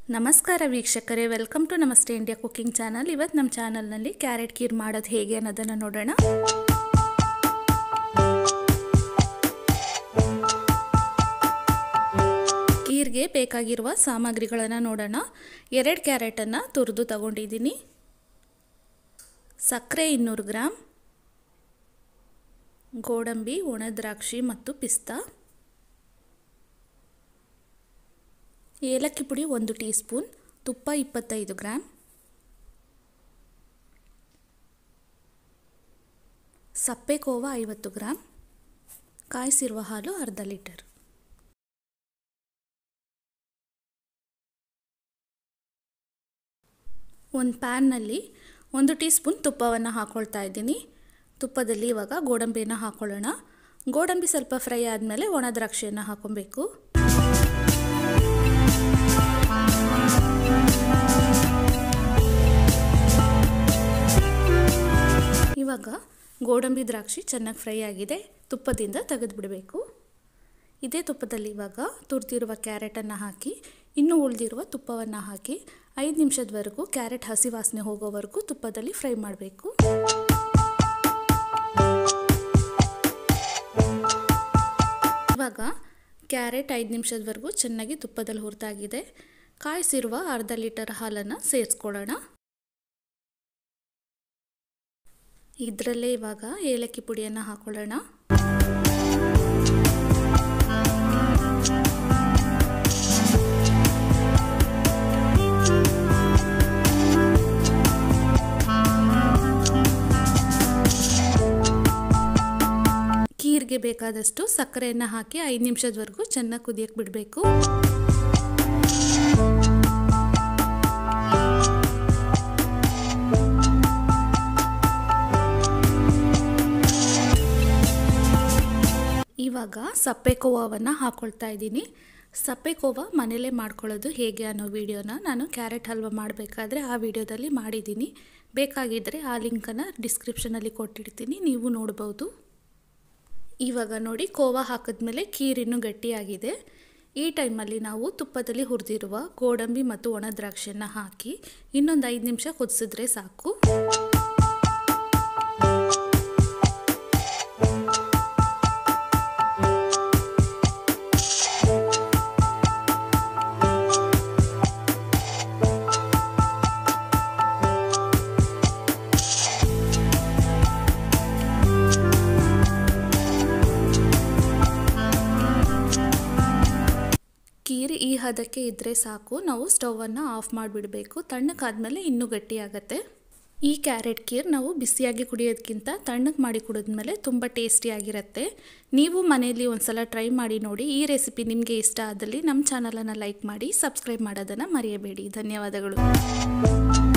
ನಮಸ್ಕಾರ ವೀಕ್ಷಕರೇ welcome to Namaste India cooking channel ಇವತ್ತು ನಮ್ಮ ಚಾನಲ್ನಲ್ಲಿ ಕ್ಯಾರೆಟ್ ಕೀರ್ ಮಾಡೋದು ಹೇಗೆ ಅನ್ನೋದನ್ನು ನೋಡೋಣ ಕೀರ್ಗೆ ಬೇಕಾಗಿರುವ ಸಾಮಗ್ರಿಗಳನ್ನು ನೋಡೋಣ ಎರಡು ಕ್ಯಾರೆಟನ್ನು ತುರಿದು ತಗೊಂಡಿದ್ದೀನಿ ಸಕ್ಕರೆ ಇನ್ನೂರು ಗ್ರಾಮ್ ಗೋಡಂಬಿ ಒಣ ದ್ರಾಕ್ಷಿ ಮತ್ತು ಪಿಸ್ತಾ ಏಲಕ್ಕಿ ಪುಡಿ ಒಂದು ಟೀ ಸ್ಪೂನ್ ತುಪ್ಪ ಇಪ್ಪತ್ತೈದು ಗ್ರಾಮ್ ಸಪ್ಪೆ ಕೋವ ಐವತ್ತು ಗ್ರಾಮ್ ಕಾಯಿಸಿರುವ ಹಾಲು ಅರ್ಧ ಲೀಟರ್ ಒಂದು ಪ್ಯಾನ್ನಲ್ಲಿ ಒಂದು ಟೀ ಸ್ಪೂನ್ ತುಪ್ಪವನ್ನು ಹಾಕ್ಕೊಳ್ತಾ ಇದ್ದೀನಿ ತುಪ್ಪದಲ್ಲಿ ಇವಾಗ ಗೋಡಂಬಿಯನ್ನು ಹಾಕ್ಕೊಳ್ಳೋಣ ಗೋಡಂಬಿ ಸ್ವಲ್ಪ ಫ್ರೈ ಆದಮೇಲೆ ಒಣ ದ್ರಾಕ್ಷಿಯನ್ನು ಹಾಕೊಬೇಕು ಇವಾಗ ಗೋಡಂಬಿ ದ್ರಾಕ್ಷಿ ಚೆನ್ನಾಗಿ ಫ್ರೈ ಆಗಿದೆ ತುಪ್ಪದಿಂದ ತೆಗೆದುಬಿಡಬೇಕು ಇದೇ ತುಪ್ಪದಲ್ಲಿ ಇವಾಗ ತುರಿದಿರುವ ಕ್ಯಾರೆಟನ್ನು ಹಾಕಿ ಇನ್ನೂ ಉಳಿದಿರುವ ತುಪ್ಪವನ್ನು ಹಾಕಿ ಐದು ನಿಮಿಷದವರೆಗೂ ಕ್ಯಾರೆಟ್ ಹಸಿ ವಾಸನೆ ಹೋಗೋವರೆಗೂ ತುಪ್ಪದಲ್ಲಿ ಫ್ರೈ ಮಾಡಬೇಕು ಇವಾಗ ಕ್ಯಾರೆಟ್ ಐದು ನಿಮಿಷದವರೆಗೂ ಚೆನ್ನಾಗಿ ತುಪ್ಪದಲ್ಲಿ ಹುರಿದಾಗಿದೆ ಕಾಯಿಸಿರುವ ಅರ್ಧ ಲೀಟರ್ ಹಾಲನ್ನು ಸೇರಿಸ್ಕೊಳ್ಳೋಣ ಇದರಲ್ಲೇ ಇವಾಗ ಏಲಕ್ಕಿ ಪುಡಿಯನ್ನು ಹಾಕೊಳ್ಳೋಣ ಕೀರ್ಗೆ ಬೇಕಾದಷ್ಟು ಸಕ್ಕರೆಯನ್ನು ಹಾಕಿ ಐದು ನಿಮಿಷದವರೆಗೂ ಚೆನ್ನಾಗಿ ಕುದಿಯಕ್ಕೆ ಬಿಡಬೇಕು ಇವಾಗ ಸಪ್ಪೆ ಕೋವವನ್ನು ಹಾಕ್ಕೊಳ್ತಾ ಇದ್ದೀನಿ ಸಪ್ಪೆ ಕೋವ ಮನೇಲೇ ಮಾಡ್ಕೊಳ್ಳೋದು ಹೇಗೆ ಅನ್ನೋ ವಿಡಿಯೋನ ನಾನು ಕ್ಯಾರೆಟ್ ಹಲ್ವ ಮಾಡಬೇಕಾದ್ರೆ ಆ ವಿಡಿಯೋದಲ್ಲಿ ಮಾಡಿದ್ದೀನಿ ಬೇಕಾಗಿದ್ದರೆ ಆ ಲಿಂಕನ್ನು ಡಿಸ್ಕ್ರಿಪ್ಷನಲ್ಲಿ ಕೊಟ್ಟಿರ್ತೀನಿ ನೀವು ನೋಡ್ಬೋದು ಇವಾಗ ನೋಡಿ ಕೋವ ಹಾಕಿದ್ಮೇಲೆ ಕೀರಿನ್ನೂ ಗಟ್ಟಿಯಾಗಿದೆ ಈ ಟೈಮಲ್ಲಿ ನಾವು ತುಪ್ಪದಲ್ಲಿ ಹುರಿದಿರುವ ಗೋಡಂಬಿ ಮತ್ತು ಒಣ ದ್ರಾಕ್ಷಿಯನ್ನು ಹಾಕಿ ಇನ್ನೊಂದು ಐದು ನಿಮಿಷ ಕುದಿಸಿದ್ರೆ ಸಾಕು ಕೀರ್ ಈ ಹದಕ್ಕೆ ಇದ್ದರೆ ಸಾಕು ನಾವು ಸ್ಟವನ್ನು ಆಫ್ ಮಾಡಿಬಿಡಬೇಕು ತಣ್ಣಕ್ಕಾದ್ಮೇಲೆ ಇನ್ನೂ ಗಟ್ಟಿಯಾಗತ್ತೆ ಈ ಕ್ಯಾರೆಟ್ ಕೀರ್ ನಾವು ಬಿಸಿಯಾಗಿ ಕುಡಿಯೋದಕ್ಕಿಂತ ತಣ್ಣಗೆ ಮಾಡಿ ಕುಡಿದ್ಮೇಲೆ ತುಂಬ ಟೇಸ್ಟಿಯಾಗಿರುತ್ತೆ ನೀವು ಮನೆಯಲ್ಲಿ ಒಂದ್ಸಲ ಟ್ರೈ ಮಾಡಿ ನೋಡಿ ಈ ರೆಸಿಪಿ ನಿಮಗೆ ಇಷ್ಟ ಆದಲ್ಲಿ ನಮ್ಮ ಚಾನಲನ್ನು ಲೈಕ್ ಮಾಡಿ ಸಬ್ಸ್ಕ್ರೈಬ್ ಮಾಡೋದನ್ನು ಮರೆಯಬೇಡಿ ಧನ್ಯವಾದಗಳು